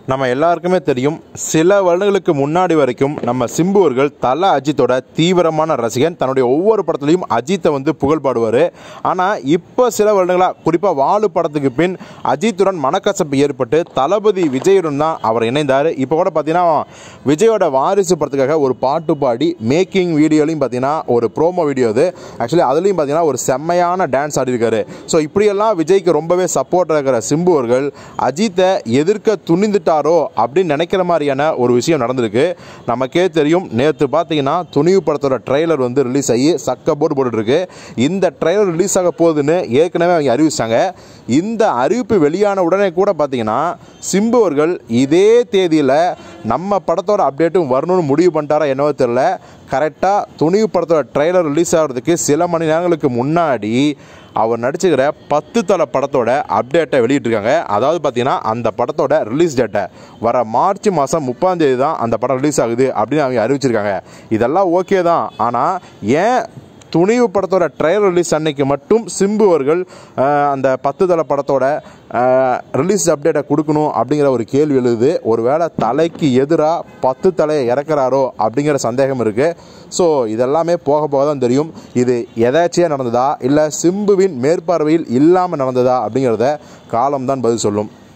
நம்ம எல்லாருக்குமே தெரியும் சில வருடங்களுக்கு முன்னாடி வரைக்கும் நம்ம சிம்பு அவர்கள் தல அஜித்தோட தீவிரமான ரசிகன் தன்னுடைய ஒவ்வொரு படத்துலையும் அஜித்தை வந்து புகழ் பாடுவார் ஆனால் இப்போ சில வருடங்களாக குறிப்பாக வாலு படத்துக்கு பின் அஜித்துடன் மனக்கசப்பு ஏற்பட்டு தளபதி விஜயுடன் தான் அவர் இணைந்தார் இப்போ கூட பார்த்தீங்கன்னா விஜயோட வாரிசு படத்துக்காக ஒரு பாட்டு பாடி மேக்கிங் வீடியோலையும் பார்த்தீங்கன்னா ஒரு ப்ரோமோ வீடியோ அது ஆக்சுவலி அதுலேயும் பார்த்தீங்கன்னா ஒரு செம்மையான டான்ஸ் ஆடிருக்காரு ஸோ இப்படியெல்லாம் விஜய்க்கு ரொம்பவே சப்போர்ட் இருக்கிற சிம்பு அவர்கள் அஜித்தை எதிர்க்க துணிந்துட்டாரோ அப்படின்னு நினைக்கிற மாதிரியான ஒரு விஷயம் நடந்திருக்கு நமக்கே தெரியும் நேற்று பார்த்தீங்கன்னா துணிவு படத்தோட ட்ரெய்லர் வந்து ரிலீஸ் ஆகி சக்க போர்டு போட்டுட்ருக்கு இந்த ட்ரெய்லர் ரிலீஸ் ஆக போகுதுன்னு ஏற்கனவே அவங்க அறிவிச்சாங்க இந்த அறிவிப்பு வெளியான உடனே கூட பார்த்தீங்கன்னா சிம்பு அவர்கள் இதே தேதியில் நம்ம படத்தோட அப்டேட்டும் வரணும்னு முடிவு பண்ணிட்டாரா என்னவோ தெரியல கரெக்டாக துணிவு படத்தோட ட்ரெய்லர் ரிலீஸ் ஆகிறதுக்கு சில மணி நேரங்களுக்கு முன்னாடி அவர் நடிச்சுக்கிற பத்து தலை படத்தோட அப்டேட்டை வெளியிட்டிருக்காங்க அதாவது பார்த்தீங்கன்னா அந்த படத்தோட ரிலீஸ் டேட்டை வர மார்ச் மாதம் முப்பாம் தேதி தான் அந்த படம் ரிலீஸ் ஆகுது அப்படின்னு அவங்க அறிவிச்சிருக்காங்க இதெல்லாம் ஓகே தான் ஆனால் ஏன் துணிவு படத்தோட ட்ரையல் ரிலீஸ் அன்னைக்கு மட்டும் சிம்பு அவர்கள் அஹ், அந்த பத்து தலை படத்தோட ரிலீஸ் அப்டேட்டை கொடுக்கணும் அப்படிங்கிற ஒரு கேள்வி எழுது ஒருவேளை தலைக்கு எதிராக பத்து தலையை இறக்குறாரோ அப்படிங்கிற சந்தேகம் இருக்குது ஸோ இதெல்லாமே போக போக தான் தெரியும் இது எதாச்சியாக நடந்ததா இல்லை சிம்புவின் மேற்பார்வையில் இல்லாமல் நடந்ததா அப்படிங்கிறத காலம்தான் பதில் சொல்லும்